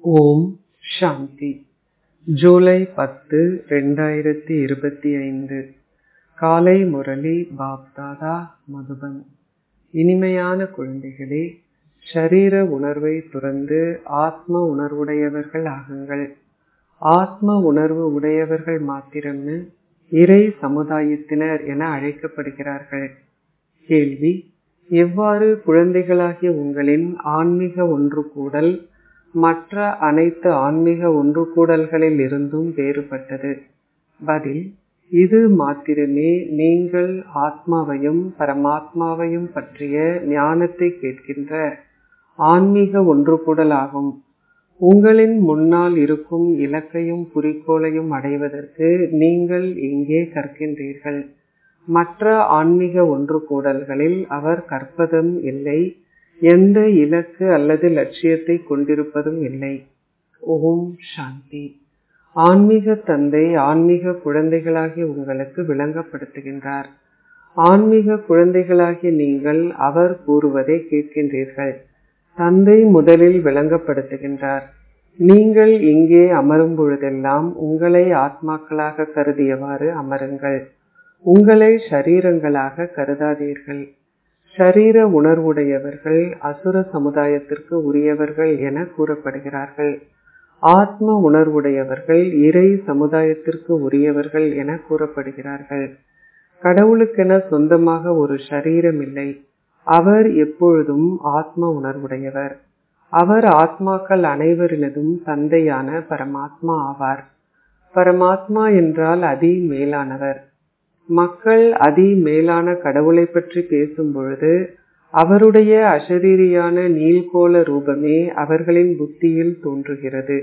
ஓம் சாந்தி ஜூலை பத்து ரெண்டாயிரத்தி இருபத்தி ஐந்து காலை முரளி பாப்தாதா மதுபன் இனிமையான குழந்தைகளே ஷரீர உணர்வை துறந்து ஆத்ம உணர்வுடையவர்கள் ஆகுங்கள் ஆத்ம உணர்வு உடையவர்கள் மாத்திரமே இறை சமுதாயத்தினர் என அழைக்கப்படுகிறார்கள் கேள்வி எவ்வாறு குழந்தைகளாகிய உங்களின் ஆன்மீக ஒன்று கூடல் மற்ற அனைத்து ஆன்மீக ஒன்று கூடல்களில் இருந்தும் வேறுபட்டது பதில் இது மாத்திரமே நீங்கள் ஆத்மாவையும் பரமாத்மாவையும் பற்றிய ஞானத்தை கேட்கின்ற ஆன்மீக ஒன்று கூடலாகும் உங்களின் முன்னால் இருக்கும் இலக்கையும் குறிக்கோளையும் அடைவதற்கு நீங்கள் இங்கே கற்கின்றீர்கள் மற்ற ஆன்மீக ஒன்று கூடல்களில் அவர் கற்பதும் இல்லை எந்த இலக்கு அல்லது லட்சியத்தை கொண்டிருப்பதும் இல்லை ஓம் சாந்தி ஆன்மீக தந்தை ஆன்மீக குழந்தைகளாகிய உங்களுக்கு விளங்கப்படுத்துகின்றார் ஆன்மீக குழந்தைகளாகிய நீங்கள் அவர் கூறுவதை கேட்கின்றீர்கள் தந்தை முதலில் விளங்கப்படுத்துகின்றார் நீங்கள் இங்கே அமரும் பொழுதெல்லாம் உங்களை ஆத்மாக்களாக கருதியவாறு அமருங்கள் உங்களை ஷரீரங்களாக கருதாதீர்கள் ஷரீர உணர்வுடையவர்கள் அசுர சமுதாயத்திற்கு உரியவர்கள் என கூறப்படுகிறார்கள் ஆத்ம உணர்வுடையவர்கள் இறை சமுதாயத்திற்கு உரியவர்கள் என கூறப்படுகிறார்கள் கடவுளுக்கென சொந்தமாக ஒரு ஷரீரம் இல்லை அவர் எப்பொழுதும் ஆத்ம உணர்வுடையவர் அவர் ஆத்மாக்கள் அனைவரினதும் தந்தையான பரமாத்மா ஆவார் பரமாத்மா என்றால் அதி மேலானவர் மக்கள் அதி மேலான கடவுளை பற்றி பேசும் பொழுது அவருடைய அஷரீரியான நீல்கோள ரூபமே அவர்களின் புத்தியில் தோன்றுகிறது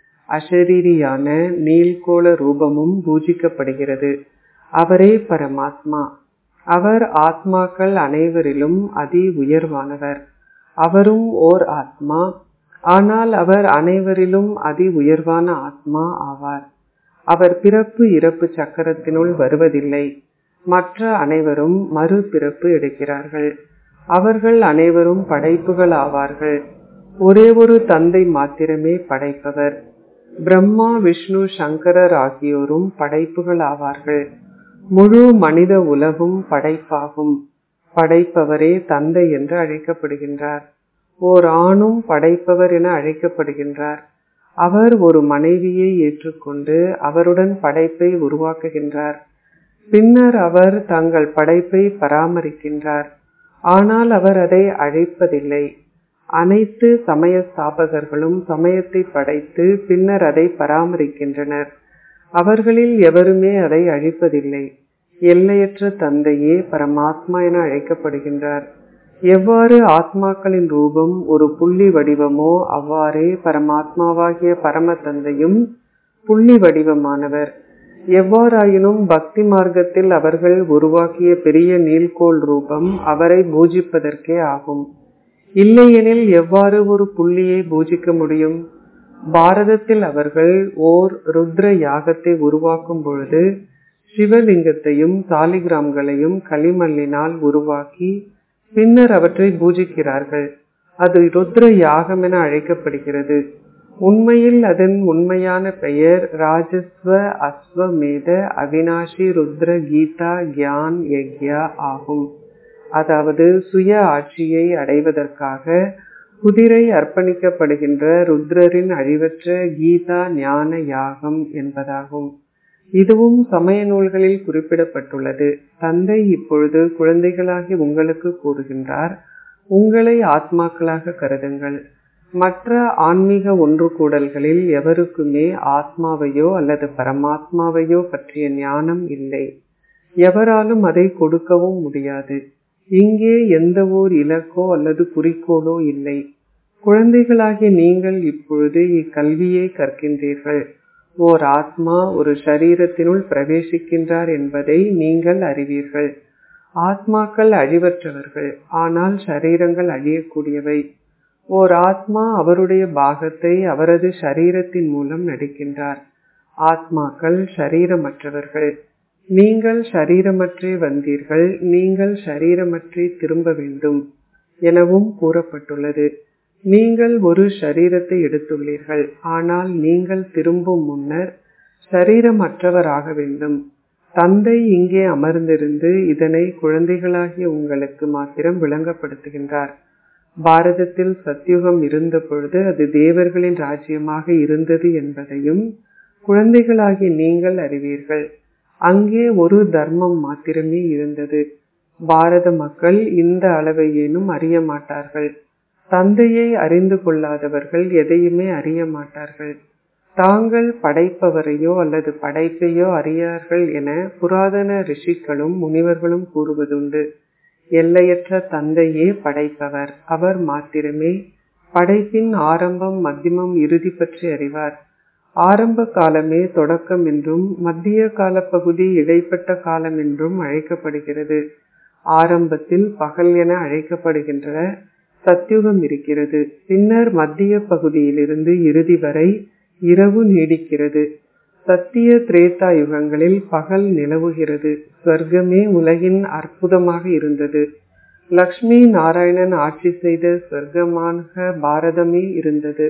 அஷரீரியான நீல்கோள ரூபமும் பூஜிக்கப்படுகிறது அவரே பரமாத்மா அவர் ஆத்மாக்கள் அனைவரிலும் அதி உயர்வானவர் அவரும் ஓர் ஆத்மா ஆனால் அவர் அனைவரிலும் அதி உயர்வான ஆத்மா ஆவார் அவர் பிறப்பு இறப்பு சக்கரத்தினுள் வருவதில்லை மற்ற அனைவரும் மறுபிறப்பு எடுக்கிறார்கள் அவர்கள் அனைவரும் படைப்புகள் ஆவார்கள் ஒரே ஒரு தந்தை மாத்திரமே படைப்பவர் பிரம்மா விஷ்ணு சங்கரர் ஆகியோரும் படைப்புகள் ஆவார்கள் முழு மனித உலகும் படைப்பாகும் படைப்பவரே தந்தை என்று அழைக்கப்படுகின்றார் ஓர் ஆணும் படைப்பவர் என அழைக்கப்படுகின்றார் அவர் ஒரு மனைவியை ஏற்றுக்கொண்டு அவருடன் படைப்பை உருவாக்குகின்றார் பின்னர் அவர் தங்கள் படைப்பை பராமரிக்கின்றார் ஆனால் அவர் அதை அழைப்பதில்லை அனைத்து சமய ஸ்தாபகர்களும் சமயத்தை படைத்து பின்னர் அதை பராமரிக்கின்றனர் அவர்களில் எவருமே அதை அழிப்பதில்லை எல்லையற்ற தந்தையே பரமாத்மா என அழைக்கப்படுகின்றார் எவ்வாறு ஆத்மாக்களின் ரூபம் ஒரு புள்ளி வடிவமோ அவ்வாறே பரமாத்மாவாகிய பரம தந்தையும் புள்ளி வடிவமானவர் எவ்வாறாயினும் பக்தி மார்க்கத்தில் அவர்கள் உருவாக்கிய பெரிய நீல்கோள் ரூபம் அவரை பூஜிப்பதற்கே ஆகும் இல்லையெனில் எவ்வாறு ஒரு புள்ளியை பூஜிக்க முடியும் பாரதத்தில் அவர்கள் ஓர் ருத்ர யாகத்தை உருவாக்கும் பொழுது சிவலிங்கத்தையும் சாலிகிராம்களையும் களிமல்லினால் உருவாக்கி பின்னர் அவற்றை பூஜிக்கிறார்கள் அது ருத்ர யாகம் என அழைக்கப்படுகிறது உண்மையில் அதன் உண்மையான பெயர் ராஜஸ்வ அஸ்வமேத அவினாஷி ருத்ர கீதா கியான் யக்யா ஆகும் அதாவது சுய ஆட்சியை அடைவதற்காக குதிரை அர்ப்பணிக்கப்படுகின்ற ருத்ரரின் அழிவற்ற கீதா ஞான யாகம் என்பதாகும் இதுவும் சமய நூல்களில் குறிப்பிடப்பட்டுள்ளது தந்தை இப்பொழுது குழந்தைகளாகி உங்களுக்கு கூறுகின்றார் உங்களை ஆத்மாக்களாக கருதுங்கள் மற்ற ஆன்மீக ஒன்று கூடல்களில் எவருக்குமே ஆத்மாவையோ அல்லது பரமாத்மாவையோ பற்றிய ஞானம் இல்லை எவராலும் அதை கொடுக்கவும் முடியாது இங்கே எந்த ஓர் இலக்கோ அல்லது குறிக்கோளோ இல்லை குழந்தைகளாகிய நீங்கள் இப்பொழுது இக்கல்வியை கற்கின்றீர்கள் ஓர் ஆத்மா ஒரு சரீரத்தினுள் பிரவேசிக்கின்றார் என்பதை நீங்கள் அறிவீர்கள் ஆத்மாக்கள் அழிவற்றவர்கள் ஆனால் சரீரங்கள் அழியக்கூடியவை ஓர் ஆத்மா அவருடைய பாகத்தை அவரது சரீரத்தின் மூலம் நடிக்கின்றார் ஆத்மாக்கள் சரீரமற்றவர்கள் நீங்கள் ஷரீரமற்றே வந்தீர்கள் நீங்கள் ஷரீரமற்றே திரும்ப வேண்டும் எனவும் கூறப்பட்டுள்ளது நீங்கள் ஒரு ஷரீரத்தை எடுத்துள்ளீர்கள் ஆனால் நீங்கள் திரும்பும் முன்னர் சரீரமற்றவராக வேண்டும் தந்தை இங்கே அமர்ந்திருந்து இதனை குழந்தைகளாகிய உங்களுக்கு மாத்திரம் விளங்கப்படுத்துகின்றார் பாரதத்தில் சத்யுகம் இருந்த பொழுது அது தேவர்களின் ராஜ்யமாக இருந்தது என்பதையும் குழந்தைகளாகிய நீங்கள் அறிவீர்கள் அங்கே ஒரு தர்மம் மாத்திரமே இருந்தது பாரத மக்கள் இந்த அளவை ஏனும் அறிய மாட்டார்கள் தந்தையை அறிந்து கொள்ளாதவர்கள் எதையுமே அறிய மாட்டார்கள் தாங்கள் படைப்பவரையோ அல்லது படைப்பையோ அறியார்கள் என புராதன ரிஷிகளும் முனிவர்களும் கூறுவதுண்டு எல்லையற்ற தந்தையே படைப்பவர் அவர் மாத்திரமே படைப்பின் ஆரம்பம் மத்தியமம் இறுதி பற்றி அறிவார் ஆரம்ப காலமே தொடக்கம் என்றும் மத்திய கால பகுதி இடைப்பட்ட காலம் என்றும் அழைக்கப்படுகிறது ஆரம்பத்தில் பகல் என அழைக்கப்படுகின்ற சத்யுகம் இருக்கிறது பின்னர் மத்திய பகுதியிலிருந்து இறுதி வரை இரவு நீடிக்கிறது சத்திய திரேதா யுகங்களில் பகல் நிலவுகிறது ஸ்வர்க்கமே உலகின் அற்புதமாக இருந்தது லக்ஷ்மி நாராயணன் ஆட்சி செய்த சொர்க்கமாக பாரதமே இருந்தது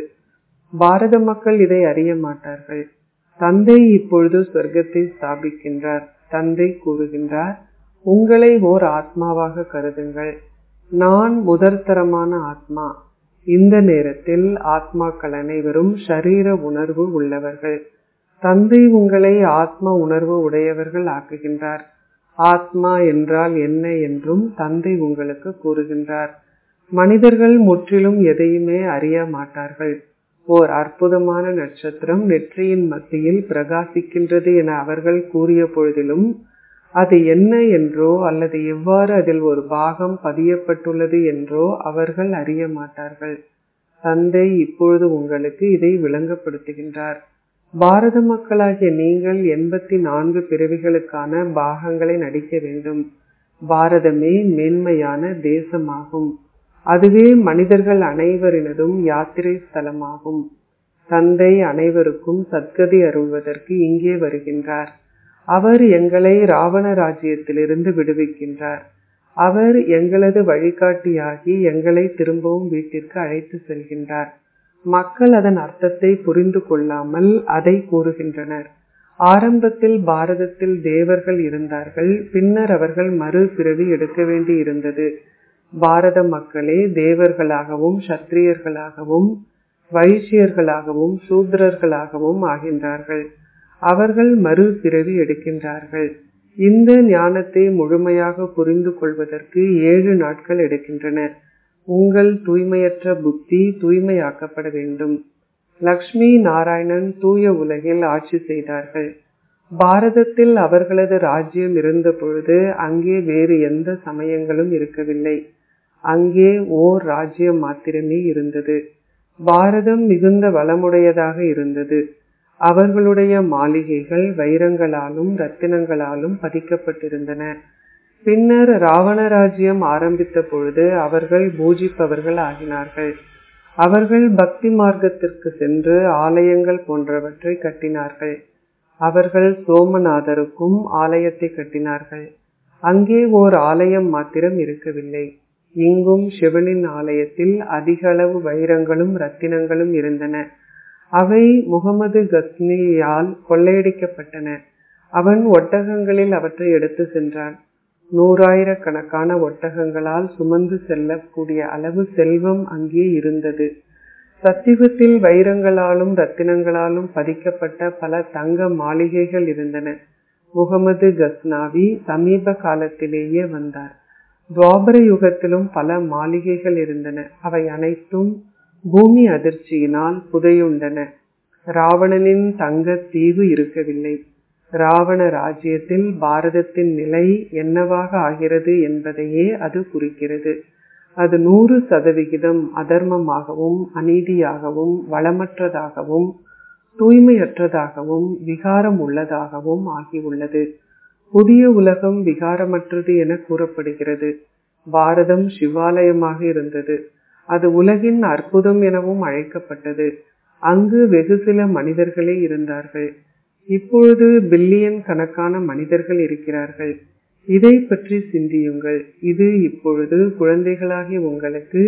பாரத மக்கள் இதை அறிய மாட்டார்கள் தந்தை இப்பொழுது சொர்க்கத்தை ஸ்தாபிக்கின்றார் தந்தை கூறுகின்றார் உங்களை ஓர் ஆத்மாவாக கருதுங்கள் நான் முதற்தரமான ஆத்மா இந்த நேரத்தில் ஆத்மாக்கள் அனைவரும் ஷரீர உணர்வு உள்ளவர்கள் தந்தை உங்களை ஆத்ம உணர்வு உடையவர்கள் ஆக்குகின்றார் ஆத்மா என்றால் என்ன என்றும் தந்தை உங்களுக்கு கூறுகின்றார் மனிதர்கள் முற்றிலும் எதையுமே அறிய மாட்டார்கள் ஓர் அற்புதமான நட்சத்திரம் நெற்றியின் மத்தியில் பிரகாசிக்கின்றது என அவர்கள் கூறிய பொழுதிலும் அது என்ன என்றோ அல்லது எவ்வாறு அதில் ஒரு பாகம் பதியப்பட்டுள்ளது என்றோ அவர்கள் அறிய மாட்டார்கள் தந்தை இப்பொழுது உங்களுக்கு இதை விளங்கப்படுத்துகின்றார் பாரத மக்களாகிய நீங்கள் எண்பத்தி நான்கு பிறவிகளுக்கான பாகங்களை நடிக்க வேண்டும் பாரதமே மேன்மையான தேசமாகும் அதுவே மனிதர்கள் அனைவரினதும் யாத்திரை ஸ்தலமாகும் தந்தை அனைவருக்கும் சத்கதி அருள்வதற்கு இங்கே வருகின்றார் அவர் எங்களை ராவண ராஜ்யத்திலிருந்து விடுவிக்கின்றார் அவர் எங்களது வழிகாட்டியாகி எங்களை திரும்பவும் வீட்டிற்கு அழைத்து செல்கின்றார் மக்கள் அதன் அர்த்தத்தை புரிந்து கொள்ளாமல் அதை கூறுகின்றனர் ஆரம்பத்தில் பாரதத்தில் தேவர்கள் இருந்தார்கள் பின்னர் அவர்கள் மறு பிறவி எடுக்க வேண்டி இருந்தது பாரத மக்களே தேவர்களாகவும் சத்திரியர்களாகவும் வைசியர்களாகவும் சூத்திரர்களாகவும் ஆகின்றார்கள் அவர்கள் மறு பிறவி எடுக்கின்றார்கள் இந்த ஞானத்தை முழுமையாக புரிந்து கொள்வதற்கு ஏழு நாட்கள் எடுக்கின்றன உங்கள் தூய்மையற்ற புத்தி தூய்மையாக்கப்பட வேண்டும் லக்ஷ்மி நாராயணன் தூய உலகில் ஆட்சி செய்தார்கள் பாரதத்தில் அவர்களது ராஜ்யம் இருந்த பொழுது அங்கே வேறு எந்த சமயங்களும் இருக்கவில்லை அங்கே ஓர் ராஜ்யம் மாத்திரமே இருந்தது பாரதம் மிகுந்த வளமுடையதாக இருந்தது அவர்களுடைய மாளிகைகள் வைரங்களாலும் ரத்தினங்களாலும் பதிக்கப்பட்டிருந்தன பின்னர் ராவண ராஜ்யம் ஆரம்பித்த பொழுது அவர்கள் பூஜிப்பவர்கள் ஆகினார்கள் அவர்கள் பக்தி மார்க்கத்திற்கு சென்று ஆலயங்கள் போன்றவற்றை கட்டினார்கள் அவர்கள் சோமநாதருக்கும் ஆலயத்தை கட்டினார்கள் அங்கே ஓர் ஆலயம் மாத்திரம் இருக்கவில்லை இங்கும் சிவனின் ஆலயத்தில் அதிக அளவு வைரங்களும் ரத்தினங்களும் இருந்தன அவை முகமது கஸ்னியால் கொள்ளையடிக்கப்பட்டன அவன் ஒட்டகங்களில் அவற்றை எடுத்து சென்றான் நூறாயிரக்கணக்கான ஒட்டகங்களால் சுமந்து செல்லக்கூடிய அளவு செல்வம் அங்கே இருந்தது சத்தியுகத்தில் வைரங்களாலும் ரத்தினங்களாலும் பதிக்கப்பட்ட பல தங்க மாளிகைகள் இருந்தன முகமது கஸ்னாவி சமீப காலத்திலேயே வந்தார் துவாபர யுகத்திலும் பல மாளிகைகள் இருந்தன அவை அனைத்தும் பூமி அதிர்ச்சியினால் புதையுண்டன ராவணனின் தங்க தீவு இருக்கவில்லை ராவண ராஜ்யத்தில் பாரதத்தின் நிலை என்னவாக ஆகிறது என்பதையே அது குறிக்கிறது அது நூறு சதவிகிதம் அதர்மமாகவும் அநீதியாகவும் வளமற்றதாகவும் தூய்மையற்றதாகவும் விகாரம் உள்ளதாகவும் ஆகியுள்ளது புதிய உலகம் விகாரமற்றது என கூறப்படுகிறது பாரதம் சிவாலயமாக இருந்தது அது உலகின் அற்புதம் எனவும் அழைக்கப்பட்டது அங்கு வெகு சில மனிதர்களே இருந்தார்கள் இப்பொழுது பில்லியன் கணக்கான மனிதர்கள் இருக்கிறார்கள் இதை பற்றி சிந்தியுங்கள் இது இப்பொழுது குழந்தைகளாகிய உங்களுக்கு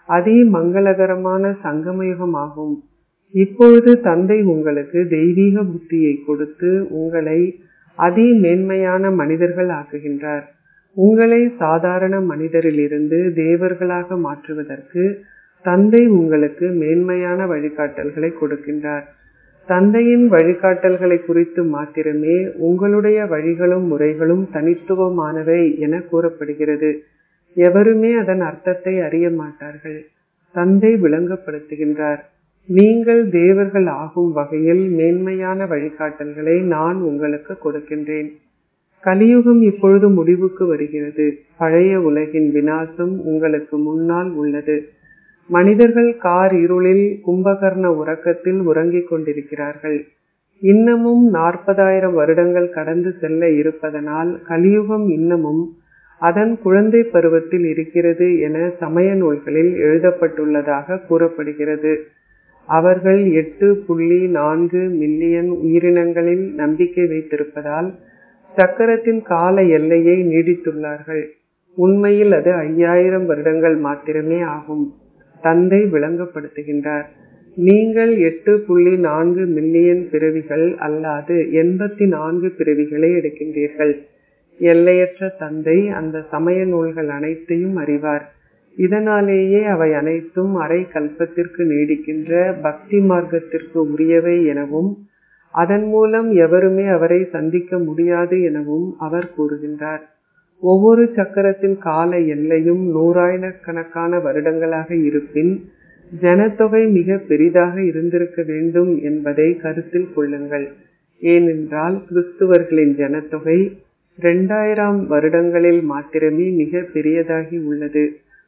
அதி மங்களகரமான சங்கமயுகமாகும் இப்பொழுது தந்தை உங்களுக்கு தெய்வீக புத்தியை கொடுத்து உங்களை அதி மேன்மையான மனிதர்கள் ஆக்குகின்றார் உங்களை சாதாரண மனிதரிலிருந்து தேவர்களாக மாற்றுவதற்கு தந்தை உங்களுக்கு மேன்மையான வழிகாட்டல்களை கொடுக்கின்றார் தந்தையின் வழிகாட்டல்களை குறித்து மாத்திரமே உங்களுடைய வழிகளும் முறைகளும் தனித்துவமானவை என கூறப்படுகிறது எவருமே அதன் அர்த்தத்தை அறிய மாட்டார்கள் தந்தை விளங்கப்படுத்துகின்றார் நீங்கள் தேவர்கள் ஆகும் வகையில் மேன்மையான வழிகாட்டல்களை நான் உங்களுக்கு கொடுக்கின்றேன் கலியுகம் இப்பொழுது முடிவுக்கு வருகிறது பழைய உலகின் வினாசம் உங்களுக்கு முன்னால் உள்ளது மனிதர்கள் கார் இருளில் கும்பகர்ண உறக்கத்தில் உறங்கிக் கொண்டிருக்கிறார்கள் இன்னமும் நாற்பதாயிரம் வருடங்கள் கடந்து செல்ல இருப்பதனால் கலியுகம் இன்னமும் அதன் குழந்தை பருவத்தில் இருக்கிறது என சமய நூல்களில் எழுதப்பட்டுள்ளதாக கூறப்படுகிறது அவர்கள் எட்டு புள்ளி நான்கு மில்லியன் உயிரினங்களில் நம்பிக்கை வைத்திருப்பதால் சக்கரத்தின் கால எல்லையை நீடித்துள்ளார்கள் உண்மையில் அது ஐயாயிரம் வருடங்கள் மாத்திரமே ஆகும் தந்தை விளங்கப்படுத்துகின்றார் நீங்கள் எட்டு புள்ளி நான்கு மில்லியன் பிறவிகள் அல்லாது எண்பத்தி நான்கு பிறவிகளை எடுக்கின்றீர்கள் எல்லையற்ற தந்தை அந்த சமய நூல்கள் அனைத்தையும் அறிவார் இதனாலேயே அவை அனைத்தும் அரை கல்பத்திற்கு நீடிக்கின்ற பக்தி மார்க்கத்திற்கு உரியவை எனவும் அதன் மூலம் எவருமே அவரை சந்திக்க முடியாது எனவும் அவர் கூறுகின்றார் ஒவ்வொரு சக்கரத்தின் கால எல்லையும் நூறாயிரக்கணக்கான வருடங்களாக இருப்பின் ஜனத்தொகை மிக பெரிதாக இருந்திருக்க வேண்டும் என்பதை கருத்தில் கொள்ளுங்கள் ஏனென்றால் கிறிஸ்துவர்களின் ஜனத்தொகை இரண்டாயிரம் வருடங்களில் மாத்திரமே மிக பெரியதாகி உள்ளது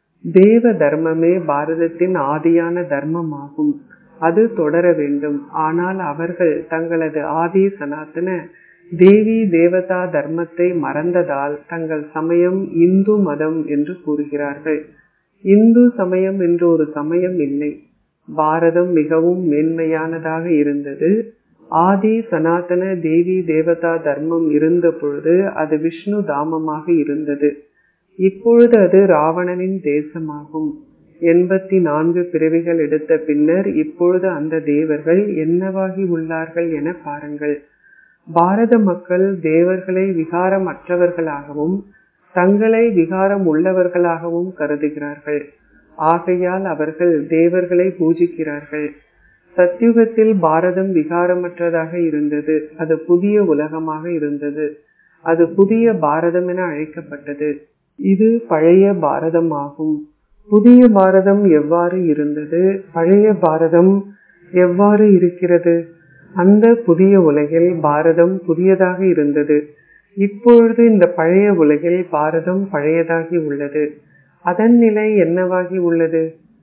தேவ தர்மமே பாரதத்தின் ஆதியான தர்மமாகும் அது தொடர வேண்டும் ஆனால் அவர்கள் தங்களது ஆதி சனாதன தேவி தேவதா தர்மத்தை மறந்ததால் தங்கள் சமயம் இந்து மதம் என்று கூறுகிறார்கள் இந்து சமயம் என்று ஒரு சமயம் இல்லை பாரதம் மிகவும் மேன்மையானதாக இருந்தது ஆதி சனாதன தேவி தேவதா தர்மம் இருந்த பொழுது அது விஷ்ணு தாமமாக இருந்தது இப்பொழுது அது ராவணனின் தேசமாகும் எண்பத்தி நான்கு பிறவிகள் எடுத்த பின்னர் இப்பொழுது அந்த தேவர்கள் என்னவாகி உள்ளார்கள் என பாருங்கள் பாரத மக்கள் தேவர்களை விகாரமற்றவர்களாகவும் தங்களை விகாரம் உள்ளவர்களாகவும் கருதுகிறார்கள் ஆகையால் அவர்கள் தேவர்களை பூஜிக்கிறார்கள் சத்யுகத்தில் பாரதம் விகாரமற்றதாக இருந்தது அது புதிய உலகமாக இருந்தது அது புதிய பாரதம் என அழைக்கப்பட்டது இது பழைய பாரதம் ஆகும் புதிய பாரதம் எவ்வாறு இருந்தது பழைய பாரதம் எவ்வாறு இருக்கிறது அந்த புதிய உலகில் பாரதம் புதியதாக இருந்தது இப்பொழுது இந்த பழைய உலகில் பாரதம் பழையதாகி உள்ளது அதன் நிலை என்னவாகி உள்ளது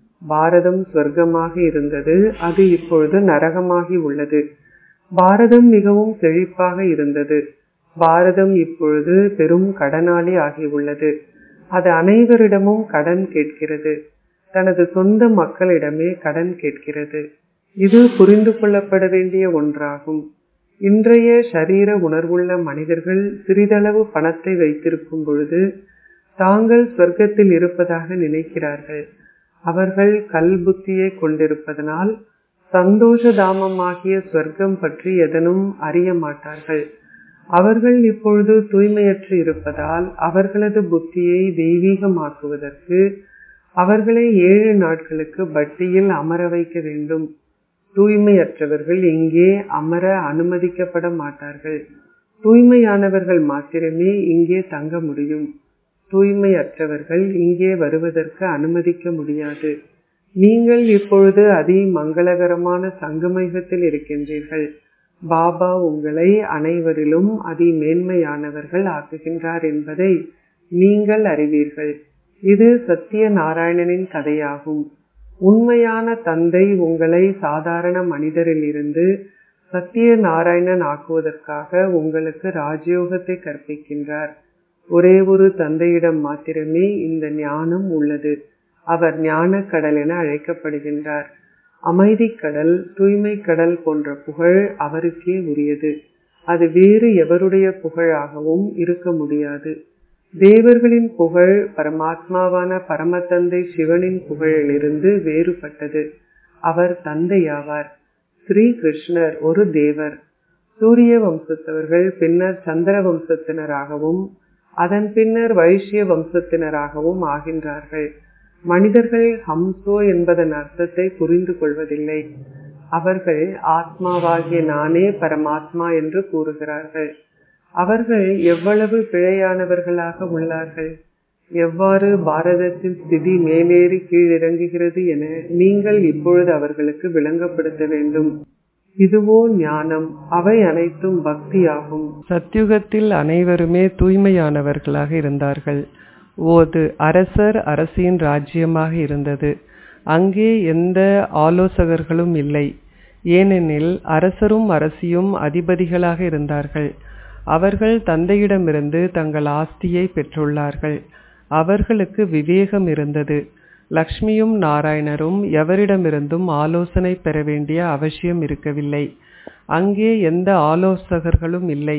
பாரதம் சொர்க்கமாக இருந்தது அது இப்பொழுது நரகமாகி உள்ளது பாரதம் மிகவும் செழிப்பாக இருந்தது பாரதம் இப்பொழுது பெரும் கடனாளி ஆகியுள்ளது அது அனைவரிடமும் கடன் கேட்கிறது தனது சொந்த மக்களிடமே கடன் கேட்கிறது இது புரிந்து கொள்ளப்பட வேண்டிய ஒன்றாகும் இன்றைய சரீர உணர்வுள்ள மனிதர்கள் சிறிதளவு பணத்தை வைத்திருக்கும் பொழுது தாங்கள் சொர்க்கத்தில் இருப்பதாக நினைக்கிறார்கள் அவர்கள் கல் புத்தியை கொண்டிருப்பதனால் சந்தோஷ தாமமாகிய சொர்க்கம் பற்றி எதனும் அறிய மாட்டார்கள் அவர்கள் இப்பொழுது தூய்மையற்று இருப்பதால் அவர்களது புத்தியை தெய்வீகமாக்குவதற்கு அவர்களை ஏழு நாட்களுக்கு பட்டியில் அமர வைக்க வேண்டும் தூய்மையற்றவர்கள் இங்கே அமர அனுமதிக்கப்பட மாட்டார்கள் தூய்மையானவர்கள் மாத்திரமே இங்கே தங்க முடியும் தூய்மையற்றவர்கள் இங்கே வருவதற்கு அனுமதிக்க முடியாது நீங்கள் இப்பொழுது அதி மங்களகரமான சங்கமயுகத்தில் இருக்கின்றீர்கள் பாபா உங்களை அனைவரிலும் அதி மேன்மையானவர்கள் ஆக்குகின்றார் என்பதை நீங்கள் அறிவீர்கள் இது சத்திய நாராயணனின் கதையாகும் உண்மையான தந்தை உங்களை சாதாரண மனிதரில் இருந்து சத்திய நாராயணன் ஆக்குவதற்காக உங்களுக்கு ராஜயோகத்தை கற்பிக்கின்றார் ஒரே ஒரு தந்தையிடம் மாத்திரமே இந்த ஞானம் உள்ளது அவர் ஞான கடல் என அழைக்கப்படுகின்றார் அமைதி கடல் தூய்மை கடல் போன்ற புகழ் அவருக்கே உரியது அது வேறு எவருடைய புகழாகவும் இருக்க முடியாது தேவர்களின் புகழ் பரமாத்மாவான பரமதந்தை சிவனின் புகழிலிருந்து வேறுபட்டது அவர் தந்தையாவார் ஸ்ரீ கிருஷ்ணர் ஒரு தேவர் சூரிய வம்சத்தவர்கள் பின்னர் சந்திர வம்சத்தினராகவும் அதன் பின்னர் வைஷ்ய வம்சத்தினராகவும் ஆகின்றார்கள் மனிதர்கள் ஹம்சோ என்பதன் அர்த்தத்தை புரிந்து கொள்வதில்லை அவர்கள் ஆத்மாவாகிய நானே பரமாத்மா என்று கூறுகிறார்கள் அவர்கள் எவ்வளவு பிழையானவர்களாக உள்ளார்கள் எவ்வாறு பாரதத்தின் ஸ்திதி மேலேறி கீழிறங்குகிறது என நீங்கள் இப்பொழுது அவர்களுக்கு விளங்கப்படுத்த வேண்டும் இதுவோ ஞானம் அவை அனைத்தும் பக்தியாகும் சத்யுகத்தில் அனைவருமே தூய்மையானவர்களாக இருந்தார்கள் ஓது அரசர் அரசியின் ராஜ்யமாக இருந்தது அங்கே எந்த ஆலோசகர்களும் இல்லை ஏனெனில் அரசரும் அரசியும் அதிபதிகளாக இருந்தார்கள் அவர்கள் தந்தையிடமிருந்து தங்கள் ஆஸ்தியை பெற்றுள்ளார்கள் அவர்களுக்கு விவேகம் இருந்தது லக்ஷ்மியும் நாராயணரும் எவரிடமிருந்தும் ஆலோசனை பெற வேண்டிய அவசியம் இருக்கவில்லை அங்கே எந்த ஆலோசகர்களும் இல்லை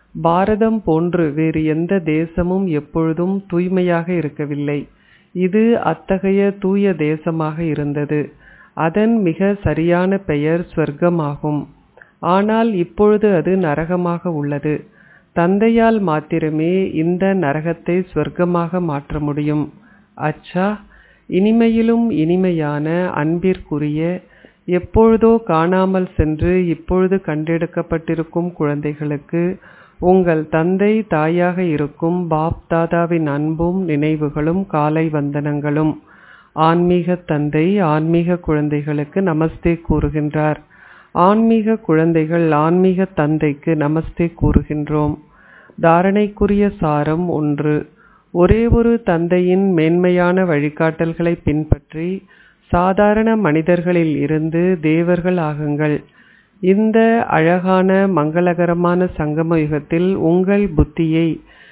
பாரதம் போன்று வேறு எந்த தேசமும் எப்பொழுதும் தூய்மையாக இருக்கவில்லை இது அத்தகைய தூய தேசமாக இருந்தது அதன் மிக சரியான பெயர் ஸ்வர்க்கமாகும் ஆனால் இப்பொழுது அது நரகமாக உள்ளது தந்தையால் மாத்திரமே இந்த நரகத்தை ஸ்வர்க்கமாக மாற்ற முடியும் அச்சா இனிமையிலும் இனிமையான அன்பிற்குரிய எப்பொழுதோ காணாமல் சென்று இப்பொழுது கண்டெடுக்கப்பட்டிருக்கும் குழந்தைகளுக்கு உங்கள் தந்தை தாயாக இருக்கும் பாப் தாதாவின் அன்பும் நினைவுகளும் காலை வந்தனங்களும் ஆன்மீக தந்தை ஆன்மீக குழந்தைகளுக்கு நமஸ்தே கூறுகின்றார் ஆன்மீக குழந்தைகள் ஆன்மீக தந்தைக்கு நமஸ்தே கூறுகின்றோம் தாரணைக்குரிய சாரம் ஒன்று ஒரே ஒரு தந்தையின் மேன்மையான வழிகாட்டல்களை பின்பற்றி சாதாரண மனிதர்களில் இருந்து தேவர்கள் ஆகுங்கள் இந்த அழகான மங்களகரமான சங்கம யுகத்தில் உங்கள் புத்தியை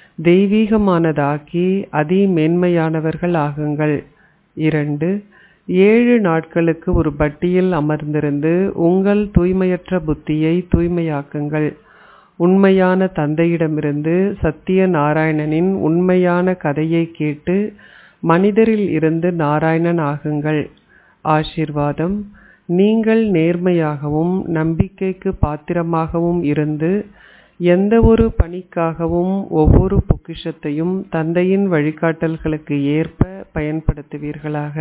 தெய்வீகமானதாக்கி அதி மேன்மையானவர்கள் ஆகுங்கள் இரண்டு ஏழு நாட்களுக்கு ஒரு பட்டியில் அமர்ந்திருந்து உங்கள் தூய்மையற்ற புத்தியை தூய்மையாக்குங்கள் உண்மையான தந்தையிடமிருந்து சத்திய நாராயணனின் உண்மையான கதையை கேட்டு மனிதரில் இருந்து நாராயணன் ஆகுங்கள் ஆசிர்வாதம் நீங்கள் நேர்மையாகவும் நம்பிக்கைக்கு பாத்திரமாகவும் இருந்து எந்த ஒரு பணிக்காகவும் ஒவ்வொரு பொக்கிஷத்தையும் தந்தையின் வழிகாட்டல்களுக்கு ஏற்ப பயன்படுத்துவீர்களாக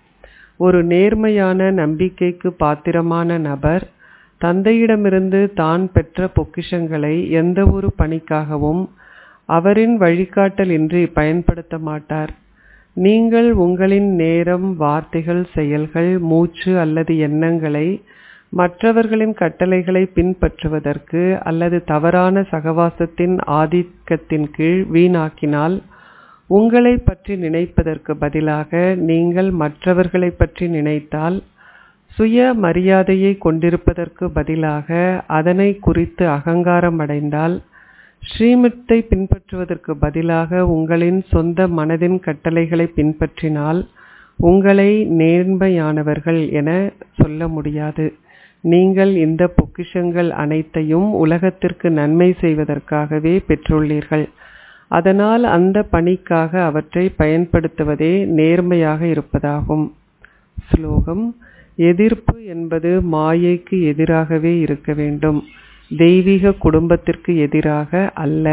ஒரு நேர்மையான நம்பிக்கைக்கு பாத்திரமான நபர் தந்தையிடமிருந்து தான் பெற்ற பொக்கிஷங்களை எந்த ஒரு பணிக்காகவும் அவரின் வழிகாட்டல் இன்றி பயன்படுத்த மாட்டார் நீங்கள் உங்களின் நேரம் வார்த்தைகள் செயல்கள் மூச்சு அல்லது எண்ணங்களை மற்றவர்களின் கட்டளைகளை பின்பற்றுவதற்கு அல்லது தவறான சகவாசத்தின் ஆதிக்கத்தின் கீழ் வீணாக்கினால் உங்களை பற்றி நினைப்பதற்கு பதிலாக நீங்கள் மற்றவர்களை பற்றி நினைத்தால் சுய மரியாதையை கொண்டிருப்பதற்கு பதிலாக அதனை குறித்து அகங்காரம் அடைந்தால் ஸ்ரீமத்தை பின்பற்றுவதற்கு பதிலாக உங்களின் சொந்த மனதின் கட்டளைகளை பின்பற்றினால் உங்களை நேர்மையானவர்கள் என சொல்ல முடியாது நீங்கள் இந்த பொக்கிஷங்கள் அனைத்தையும் உலகத்திற்கு நன்மை செய்வதற்காகவே பெற்றுள்ளீர்கள் அதனால் அந்த பணிக்காக அவற்றை பயன்படுத்துவதே நேர்மையாக இருப்பதாகும் ஸ்லோகம் எதிர்ப்பு என்பது மாயைக்கு எதிராகவே இருக்க வேண்டும் தெய்வீக குடும்பத்திற்கு எதிராக அல்ல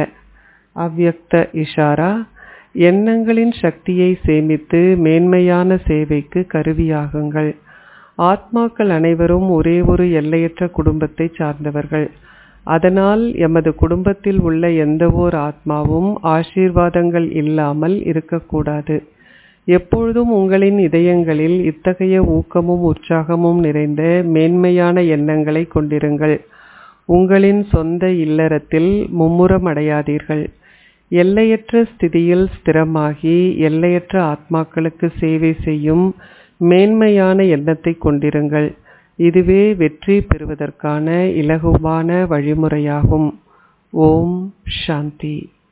அவ்யக்த இஷாரா எண்ணங்களின் சக்தியை சேமித்து மேன்மையான சேவைக்கு கருவியாகுங்கள் ஆத்மாக்கள் அனைவரும் ஒரே ஒரு எல்லையற்ற குடும்பத்தை சார்ந்தவர்கள் அதனால் எமது குடும்பத்தில் உள்ள எந்த ஓர் ஆத்மாவும் ஆசீர்வாதங்கள் இல்லாமல் இருக்கக்கூடாது எப்பொழுதும் உங்களின் இதயங்களில் இத்தகைய ஊக்கமும் உற்சாகமும் நிறைந்த மேன்மையான எண்ணங்களை கொண்டிருங்கள் உங்களின் சொந்த இல்லறத்தில் மும்முரம் அடையாதீர்கள் எல்லையற்ற ஸ்திதியில் ஸ்திரமாகி எல்லையற்ற ஆத்மாக்களுக்கு சேவை செய்யும் மேன்மையான எண்ணத்தை கொண்டிருங்கள் இதுவே வெற்றி பெறுவதற்கான இலகுவான வழிமுறையாகும் ஓம் சாந்தி